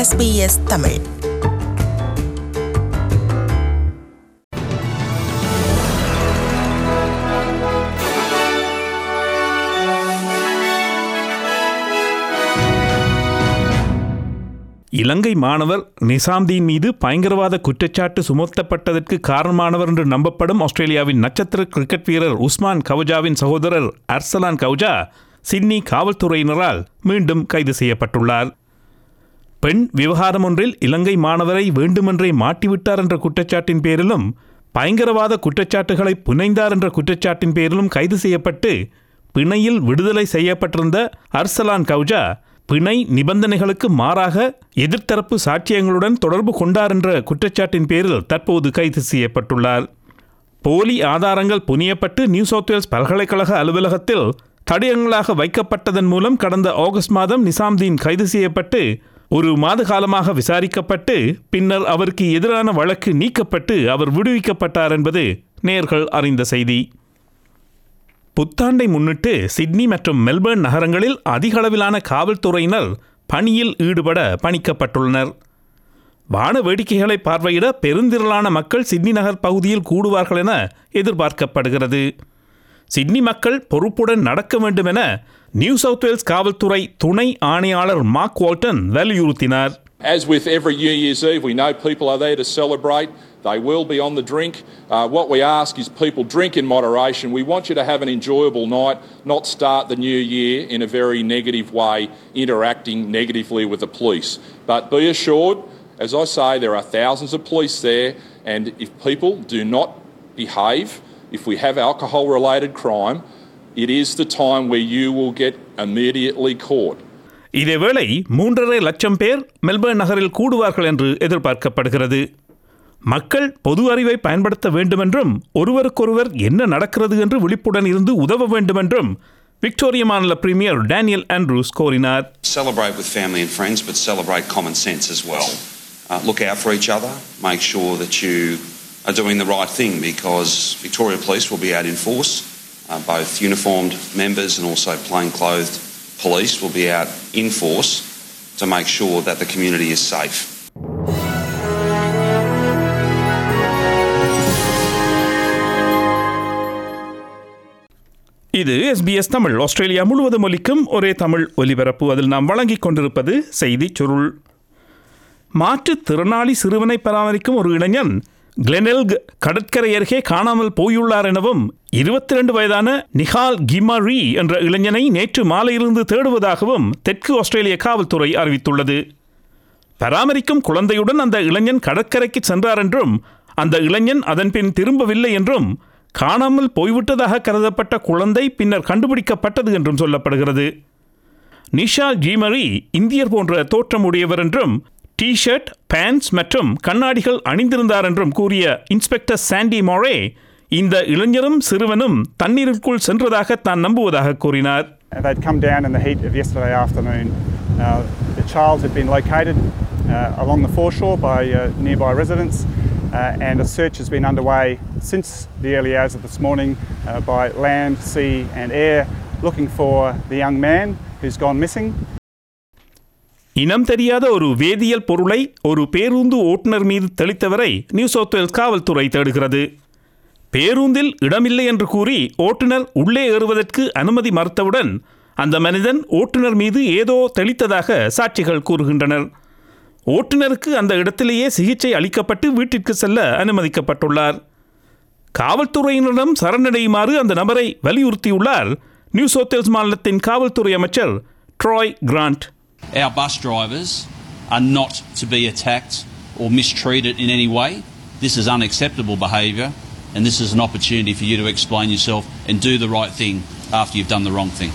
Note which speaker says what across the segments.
Speaker 1: SBS Tamil
Speaker 2: இலங்கை மாணவர் நிசாம்தீன் மீது பயங்கரவாத குற்றச்சாட்டு சுமத்தப்பட்டதற்கு காரணமானவர் என்று நம்பப்படும் ஆஸ்திரேலியாவின் நட்சத்திர கிரிக்கெட் வீரர் உஸ்மான் கவுஜாவின் சகோதரர் அர்சலான் கவுஜா சிட்னி காவல்துறையினரால் மீண்டும் கைது செய்யப்பட்டுள்ளார் பெண் விவகாரம் ஒன்றில் இலங்கை மாணவரை வேண்டுமென்றே மாட்டிவிட்டார் என்ற குற்றச்சாட்டின் பேரிலும் பயங்கரவாத குற்றச்சாட்டுகளை புனைந்தார் என்ற குற்றச்சாட்டின் பேரிலும் கைது செய்யப்பட்டு பிணையில் விடுதலை செய்யப்பட்டிருந்த அர்சலான் கவுஜா பிணை நிபந்தனைகளுக்கு மாறாக எதிர்த்தரப்பு சாட்சியங்களுடன் தொடர்பு கொண்டார் என்ற குற்றச்சாட்டின் பேரில் தற்போது கைது செய்யப்பட்டுள்ளார் போலி ஆதாரங்கள் புனியப்பட்டு நியூ சவுத் வேல்ஸ் பல்கலைக்கழக அலுவலகத்தில் தடயங்களாக வைக்கப்பட்டதன் மூலம் கடந்த ஆகஸ்ட் மாதம் நிசாம்தீன் கைது செய்யப்பட்டு ஒரு மாத காலமாக விசாரிக்கப்பட்டு பின்னர் அவருக்கு எதிரான வழக்கு நீக்கப்பட்டு அவர் விடுவிக்கப்பட்டார் என்பது நேர்கள் அறிந்த செய்தி புத்தாண்டை முன்னிட்டு சிட்னி மற்றும் மெல்பர்ன் நகரங்களில் அதிக அளவிலான காவல்துறையினர் பணியில் ஈடுபட பணிக்கப்பட்டுள்ளனர் வான வேடிக்கைகளை பார்வையிட பெருந்திரளான மக்கள் சிட்னி நகர் பகுதியில் கூடுவார்கள் என எதிர்பார்க்கப்படுகிறது சிட்னி மக்கள் பொறுப்புடன் நடக்க வேண்டும் என நியூ சவுத் வேல்ஸ் காவல்துறை துணை ஆணையாளர் மார்க் வால்டன் வலியுறுத்தினார்
Speaker 3: As with every New Year's Eve, we know people are there to celebrate. They will be on the drink. Uh, what we ask is people drink in moderation. We want you to have an enjoyable night, not start the new year in a very negative way, interacting negatively with the police. But be assured, as I say, there are thousands of police there, and if people do not behave, if we have alcohol related crime, it is the time where you will get immediately caught.
Speaker 2: இதேவேளை மூன்றரை லட்சம் பேர் Melbourne நகரில் கூடுவார்கள் என்று எதிர்பார்க்கப்படுகிறது மக்கள் பொது அறிவை பயன்படுத்த வேண்டுமென்றும் ஒருவருக்கொருவர் என்ன நடக்கிறது என்று விழிப்புடன் இருந்து உதவ வேண்டுமென்றும் விக்டோரிய மாநில பிரீமியர் டேனியல் ஆண்ட்ரூஸ் கோரினார்
Speaker 4: Celebrate with family and friends, but celebrate common sense as well. Uh, look out for each other. Make sure that you are doing the right thing because Victoria Police will be out in force. Uh, both uniformed members and also plainclothed police will be out in force to make sure that the community is safe.
Speaker 2: இது SBS Tamil Australia முழுவதும் ஒலிக்கும் ஒரே தமிழ் ஒலிபரப்பு அதில் நாம் வழங்கிக் கொண்டிருப்பது செய்திச் சுருள் மாற்றுத் திறனாளி சிறுவனை பராமரிக்கும் ஒரு இளைஞன் கிளெனெல்க் கடற்கரை அருகே காணாமல் போயுள்ளார் எனவும் இருபத்தி ரெண்டு வயதான நிஹால் கிமரி என்ற இளைஞனை நேற்று மாலையிலிருந்து தேடுவதாகவும் தெற்கு ஆஸ்திரேலிய காவல்துறை அறிவித்துள்ளது பராமரிக்கும் குழந்தையுடன் அந்த இளைஞன் கடற்கரைக்கு சென்றார் என்றும் அந்த இளைஞன் அதன்பின் திரும்பவில்லை என்றும் காணாமல் போய்விட்டதாக கருதப்பட்ட குழந்தை பின்னர் கண்டுபிடிக்கப்பட்டது என்றும் சொல்லப்படுகிறது நிஷா ஜீமரி இந்தியர் போன்ற தோற்றமுடையவர் என்றும் டி ஷர்ட் பேண்ட்ஸ் மற்றும் கண்ணாடிகள் அணிந்திருந்தார் என்றும் கூறிய இன்ஸ்பெக்டர் சாண்டி மொரே இந்த இளைஞரும் சிறுவனும் தண்ணீருக்குள் சென்றதாக தான் நம்புவதாக கூறினார்
Speaker 5: Uh, They'd come down in the heat of yesterday afternoon. Uh, the child had been located uh, along the foreshore by uh, nearby residents, uh, and a search has been underway since the early hours of this morning uh, by land, sea, and air, looking for the young man who's gone missing.
Speaker 2: இனம் தெரியாத ஒரு வேதியியல் பொருளை ஒரு பேருந்து ஓட்டுநர் மீது தெளித்தவரை new south Wales காவல்துறை தேடுகிறது பேருந்தில் இடமில்லை என்று கூறி ஓட்டுநர் உள்ளே ஏறுவதற்கு அனுமதி மறுத்தவுடன் அந்த மனிதன் ஓட்டுநர் மீது ஏதோ தெளித்ததாக சாட்சிகள் கூறுகின்றனர் ஓட்டுநருக்கு அந்த இடத்திலேயே சிகிச்சை அளிக்கப்பட்டு வீட்டிற்கு செல்ல அனுமதிக்கப்பட்டுள்ளார் காவல்துறையினரிடம் சரணடையுமாறு அந்த நபரை வலியுறுத்தியுள்ளார் நியூ சவுத் வேல்ஸ் மாநிலத்தின் காவல்துறை அமைச்சர் Troy Grant
Speaker 6: Our bus drivers are not to be attacked or mistreated in any way. This is unacceptable behaviour, and this is an opportunity for you to explain yourself and do the right thing after you've done the wrong thing.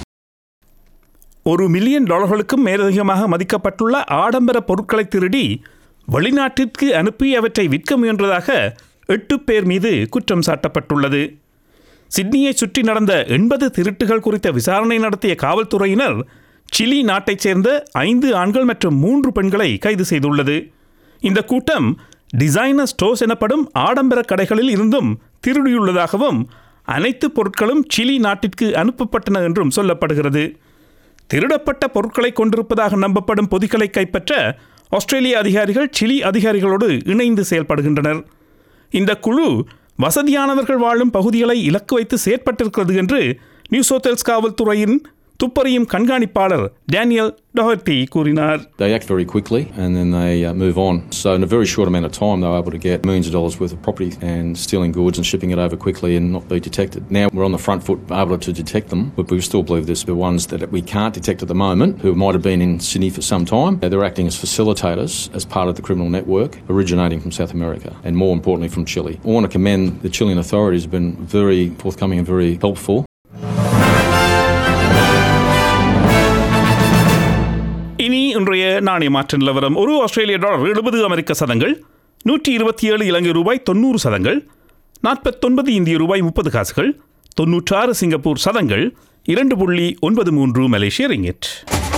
Speaker 2: ஒரு million டாலர்களுக்கும் மேலதிகமாக மதிக்கப்பட்டுள்ள ஆடம்பர பொருட்களை திருடி வெளிநாட்டிற்கு அனுப்பி அவற்றை விற்க முயன்றதாக எட்டு பேர் மீது குற்றம் சாட்டப்பட்டுள்ளது சிட்னியை சுற்றி நடந்த எண்பது திருட்டுகள் குறித்த விசாரணை நடத்திய காவல்துறையினர் சிலி நாட்டைச் சேர்ந்த ஐந்து ஆண்கள் மற்றும் மூன்று பெண்களை கைது செய்துள்ளது இந்த கூட்டம் டிசைனர் ஸ்டோர்ஸ் எனப்படும் ஆடம்பர கடைகளில் இருந்தும் திருடியுள்ளதாகவும் அனைத்து பொருட்களும் சிலி நாட்டிற்கு அனுப்பப்பட்டன என்றும் சொல்லப்படுகிறது திருடப்பட்ட பொருட்களை கொண்டிருப்பதாக நம்பப்படும் பொதிகளை கைப்பற்ற ஆஸ்திரேலிய அதிகாரிகள் சிலி அதிகாரிகளோடு இணைந்து செயல்படுகின்றனர் இந்த குழு வசதியானவர்கள் வாழும் பகுதிகளை இலக்கு வைத்து செயற்பட்டிருக்கிறது என்று நியூ சோத்தேல்ஸ் காவல்துறையின் துப்பறியும் கண்காணிப்பாளர் டேனியல் டொஹர்டி கூறினார்
Speaker 1: They act very quickly and then they uh, move on. So, in a very short amount of time, they were able to get millions of dollars worth of property and stealing goods and shipping it over quickly and not be detected. Now we're on the front foot, able to detect them, but we still believe there's the ones that we can't detect at the moment who might have been in Sydney for some time. They're acting as facilitators as part of the criminal network originating from South America and more importantly from Chile. I want to commend the Chilean authorities have been very forthcoming and very helpful.
Speaker 2: இனி இன்றைய நாணய மாற்ற நிலவரம் ஒரு ஆஸ்திரேலிய dollar எழுபது அமெரிக்க சதங்கள் நூற்றி இருபத்தி ஏழு இலங்கை ரூபாய் தொண்ணூறு சதங்கள் நாற்பத்தொன்பது இந்திய ரூபாய் முப்பது காசுகள் தொன்னூற்றாறு சிங்கப்பூர் சதங்கள் இரண்டு புள்ளி ஒன்பது மூன்று மலேசிய ரிங்கெட்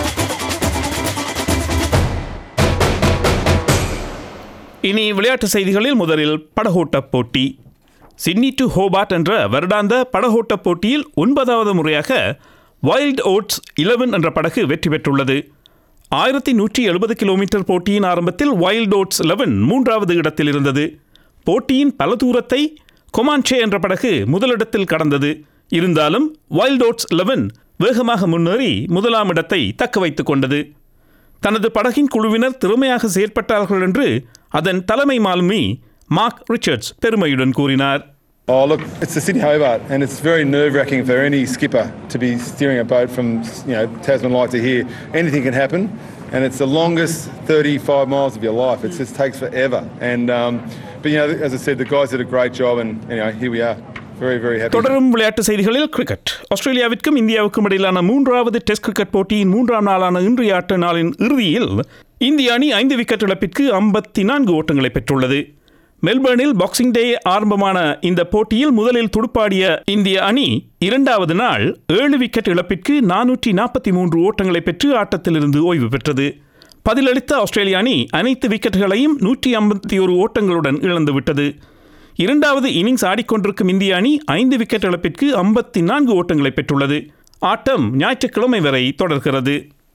Speaker 2: இனி விளையாட்டு செய்திகளில் முதலில் படகோட்ட போட்டி சிட்னி டு ஹோபார்ட் என்ற வருடாந்த படகோட்ட போட்டியில் ஒன்பதாவது முறையாக வைல்ட் ஓட்ஸ் 11 என்ற படகு வெற்றி பெற்றுள்ளது ஆயிரத்தி நூற்றி எழுபது கிலோமீட்டர் போட்டியின் ஆரம்பத்தில் வைல்ட் ஓட்ஸ் 11 மூன்றாவது இடத்தில் இருந்தது போட்டியின் பல தூரத்தை கொமான்சே என்ற படகு முதலிடத்தில் கடந்தது இருந்தாலும் வைல்ட் ஓட்ஸ் 11 வேகமாக முன்னேறி முதலாம் இடத்தை தக்க வைத்துக் கொண்டது தனது படகின் குழுவினர் திறமையாக செயற்பட்டார்கள் என்று அதன் தலைமை மாலுமி மார்க் ரிச்சர்ட்ஸ் பெருமையுடன் கூறினார்
Speaker 7: Oh, look, it's the Sydney Hobart, and it's very nerve wracking for any skipper to be steering a boat from, you know, Tasman Light to here. Anything can happen, and it's the longest 35 miles of your life. It just takes forever. And, um, but, you know, as I said, the guys did a great job, and, anyway, here we are. Very, very happy.
Speaker 2: தொடரும் விளையாட்டு செய்திகளில் cricket ஆஸ்திரேலியாவிற்கும் இந்தியாவுக்கும் இடையிலான மூன்றாவது test cricket போட்டியின் மூன்றாம் நாளான இன்றைய ஆட்ட நாளின் இறுதியில் இந்திய அணி ஐந்து விக்கெட் இழப்பிற்கு ஐம்பத்தி நான்கு ஓட்டங்களை பெற்றுள்ளது மெல்பர்னில் பாக்ஸிங் டே ஆரம்பமான இந்த போட்டியில் முதலில் துடுப்பாடிய இந்திய அணி இரண்டாவது நாள் ஏழு விக்கெட் இழப்பிற்கு நானூற்றி நாற்பத்தி மூன்று ஓட்டங்களை பெற்று ஆட்டத்திலிருந்து ஓய்வு பெற்றது பதிலளித்த ஆஸ்திரேலிய அணி அனைத்து விக்கெட்டுகளையும் நூற்றி ஐம்பத்தி ஒரு ஓட்டங்களுடன் இழந்துவிட்டது இரண்டாவது இன்னிங்ஸ் ஆடிக்கொண்டிருக்கும் இந்திய அணி ஐந்து விக்கெட் இழப்பிற்கு ஐம்பத்தி நான்கு ஓட்டங்களை பெற்றுள்ளது ஆட்டம் ஞாயிற்றுக்கிழமை வரை தொடர்கிறது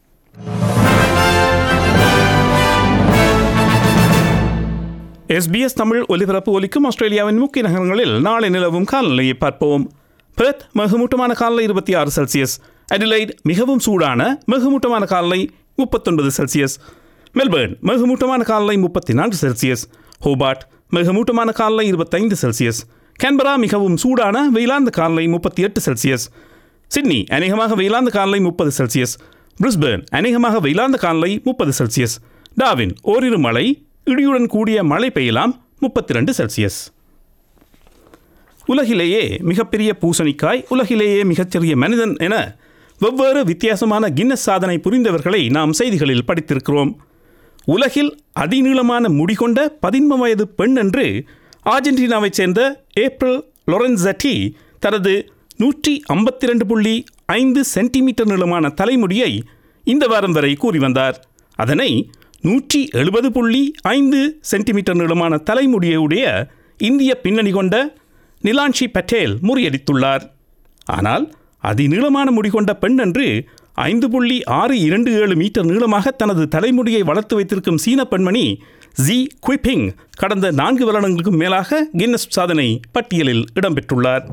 Speaker 2: எஸ்பிஎஸ் தமிழ் ஒலிபரப்பு ஒலிக்கும் ஆஸ்திரேலியாவின் முக்கிய நகரங்களில் நாளை நிலவும் காலநிலையை பார்ப்போம் பெர்த் மிகமூட்டமான காலநிலை இருபத்தி ஆறு செல்சியஸ் அடிலைட் மிகவும் சூடான மிகமூட்டமான காலநிலை முப்பத்தொன்பது செல்சியஸ் மெல்பர்ன் மிகமூட்டமான காலநிலை முப்பத்தி நான்கு செல்சியஸ் ஹோபார்ட் மிகமூட்டமான காலநிலை இருபத்தைந்து செல்சியஸ் கேன்பரா மிகவும் சூடான வெயிலாந்த காலநிலை முப்பத்தி எட்டு செல்சியஸ் சிட்னி அநேகமாக வெயிலாந்த காலநிலை முப்பது செல்சியஸ் பிரிஸ்பேர்ன் அநேகமாக வெயிலாந்த காலநிலை முப்பது செல்சியஸ் டாவின் ஓரிரு மழை இடியுடன் கூடிய மழை பெய்யலாம் முப்பத்தி ரெண்டு செல்சியஸ் உலகிலேயே மிகப்பெரிய பூசணிக்காய் உலகிலேயே மிகச்சிறிய மனிதன் என வெவ்வேறு வித்தியாசமான கின்னஸ் சாதனை புரிந்தவர்களை நாம் செய்திகளில் படித்திருக்கிறோம் உலகில் அதிநீளமான முடிகொண்ட பதின்ம வயது பெண் என்று ஆர்ஜென்டினாவைச் சேர்ந்த ஏப்ரல் லொரன்சட்டி தனது நூற்றி ஐம்பத்தி ரெண்டு புள்ளி ஐந்து சென்டிமீட்டர் நீளமான தலைமுடியை இந்த வாரம் வரை கூறி வந்தார் அதனை நூற்றி எழுபது புள்ளி ஐந்து சென்டிமீட்டர் நீளமான தலைமுடியுடைய இந்திய பின்னணி கொண்ட நிலான்ஷி பட்டேல் முறியடித்துள்ளார் ஆனால் அதிநீளமான முடி கொண்ட பெண் என்று ஐந்து புள்ளி ஆறு இரண்டு ஏழு மீட்டர் நீளமாக தனது தலைமுடியை வளர்த்து வைத்திருக்கும் சீன பெண்மணி ஜி குவிப்பிங் கடந்த நான்கு வருடங்களுக்கும் மேலாக கின்னஸ் சாதனை பட்டியலில் இடம்பெற்றுள்ளார்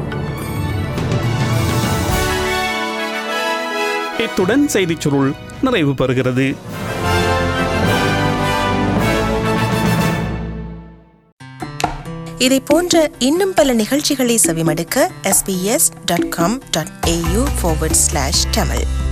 Speaker 2: இத்துடன் செய்திச் சுருள் நிறைவு பெறுகிறது
Speaker 8: இதை போன்ற இன்னும் பல நிகழ்ச்சிகளை செவிமடுக்க sbs.com.au forward slash tamil